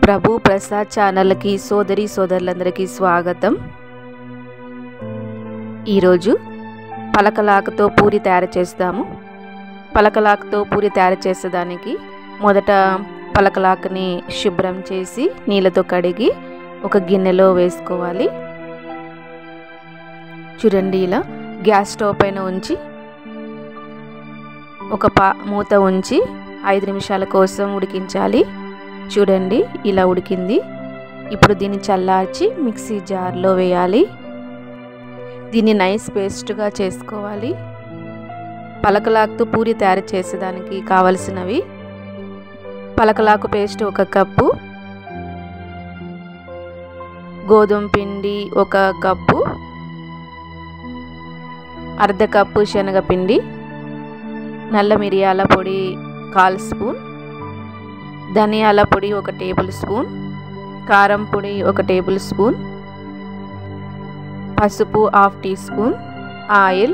ప్రభు ప్రసాద్ ఛానల్కి సోదరి సోదరులందరికీ స్వాగతం ఈరోజు పలకలాకుతో పూరి తయారు చేస్తాము పలకలాకుతో పూరి తయారు చేసేదానికి మొదట పలకలాకుని శుభ్రం చేసి నీళ్ళతో కడిగి ఒక గిన్నెలో వేసుకోవాలి చూడండి ఇలా గ్యాస్ స్టవ్ పైన ఉంచి ఒక పా మూత ఉంచి ఐదు నిమిషాల కోసం ఉడికించాలి చూడండి ఇలా ఉడికింది ఇప్పుడు దీన్ని చల్లార్చి మిక్సీ జార్లో వేయాలి దీన్ని నైస్ పేస్ట్గా చేసుకోవాలి పలకలాకుతో పూరి తయారు చేసేదానికి కావలసినవి పలకలాకు పేస్ట్ ఒక కప్పు గోధుమ పిండి ఒక కప్పు అర్ధ కప్పు శనగపిండి నల్ల మిరియాల పొడి కాల్ స్పూన్ ధనియాల పొడి ఒక టేబుల్ స్పూన్ కారం పొడి ఒక టేబుల్ స్పూన్ పసుపు హాఫ్ టీ స్పూన్ ఆయిల్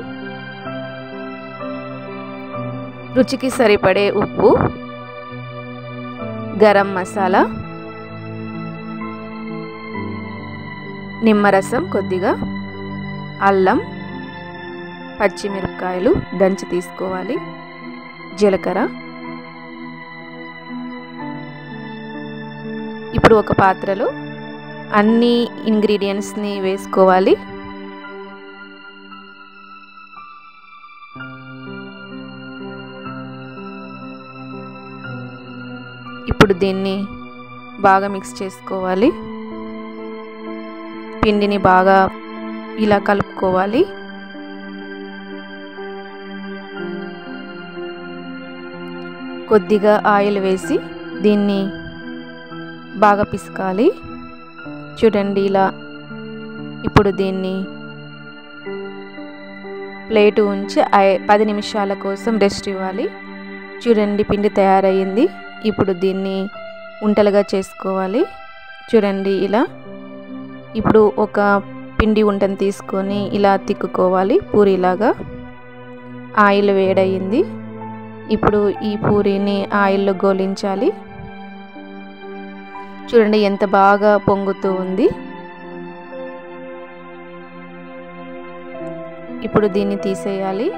రుచికి సరిపడే ఉప్పు గరం మసాలా నిమ్మరసం కొద్దిగా అల్లం పచ్చిమిరపకాయలు దంచి తీసుకోవాలి జీలకర్ర ఇప్పుడు ఒక పాత్రలో అన్ని ఇంగ్రీడియంట్స్ని వేసుకోవాలి ఇప్పుడు దీన్ని బాగా మిక్స్ చేసుకోవాలి పిండిని బాగా ఇలా కలుపుకోవాలి కొద్దిగా ఆయిల్ వేసి దీన్ని బాగా పిసకాలి చూడండి ఇలా ఇప్పుడు దీన్ని ప్లేటు ఉంచి పది నిమిషాల కోసం రెస్ట్ ఇవ్వాలి చూడండి పిండి తయారయ్యింది ఇప్పుడు దీన్ని ఉంటలుగా చేసుకోవాలి చూడండి ఇలా ఇప్పుడు ఒక పిండి ఉంటను తీసుకొని ఇలా తిక్కుకోవాలి పూరిలాగా ఆయిల్ వేడయింది ఇప్పుడు ఈ పూరిని ఆయిల్లో గోలించాలి చూడండి ఎంత బాగా పొంగుతూ ఉంది ఇప్పుడు దీన్ని తీసేయాలి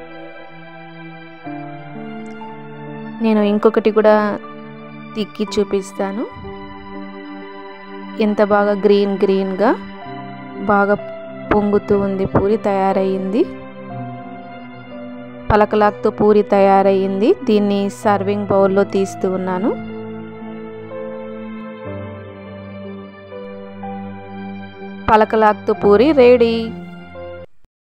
నేను ఇంకొకటి కూడా తిక్కి చూపిస్తాను ఎంత బాగా గ్రీన్ గ్రీన్గా బాగా పొంగుతూ ఉంది పూరి తయారయ్యింది పలకలాక్తో పూరి తయారయ్యింది దీన్ని సర్వింగ్ బౌల్లో తీస్తూ ఉన్నాను పలకలాక్తో పూరి రెడీ